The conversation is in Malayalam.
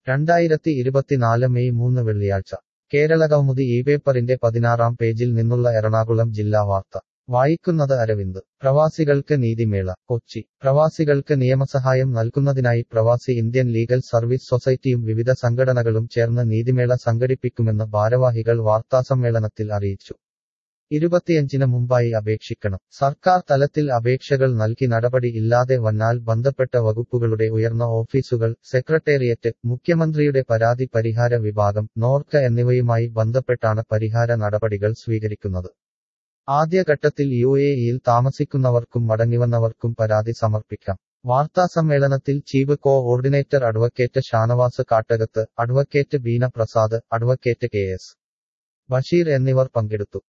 രണ്ടായിരത്തി ഇരുപത്തിനാല് മെയ് മൂന്ന് വെള്ളിയാഴ്ച കേരളകൗമുദി ഈ പേപ്പറിന്റെ പതിനാറാം പേജിൽ നിന്നുള്ള എറണാകുളം ജില്ലാ വാർത്ത വായിക്കുന്നത് അരവിന്ദ് പ്രവാസികൾക്ക് നീതിമേള കൊച്ചി പ്രവാസികൾക്ക് നിയമസഹായം നൽകുന്നതിനായി പ്രവാസി ഇന്ത്യൻ ലീഗൽ സർവീസ് സൊസൈറ്റിയും വിവിധ സംഘടനകളും ചേർന്ന് നീതിമേള സംഘടിപ്പിക്കുമെന്ന് ഭാരവാഹികൾ വാർത്താസമ്മേളനത്തിൽ അറിയിച്ചു ഇരുപത്തിയഞ്ചിന് മുമ്പായി അപേക്ഷിക്കണം സർക്കാർ തലത്തിൽ അപേക്ഷകൾ നൽകി നടപടി ഇല്ലാതെ വന്നാൽ ബന്ധപ്പെട്ട വകുപ്പുകളുടെ ഉയർന്ന ഓഫീസുകൾ സെക്രട്ടേറിയറ്റ് മുഖ്യമന്ത്രിയുടെ പരാതി പരിഹാര വിഭാഗം നോർക്ക എന്നിവയുമായി ബന്ധപ്പെട്ടാണ് പരിഹാര നടപടികൾ സ്വീകരിക്കുന്നത് ആദ്യഘട്ടത്തിൽ യു എ ഇയിൽ താമസിക്കുന്നവർക്കും മടങ്ങിവന്നവർക്കും പരാതി സമർപ്പിക്കാം വാർത്താസമ്മേളനത്തിൽ chief coordinator advocate Shanavas Kattakath advocate Beena Prasad advocate K S Basheer എന്നിവർ പങ്കെടുത്തു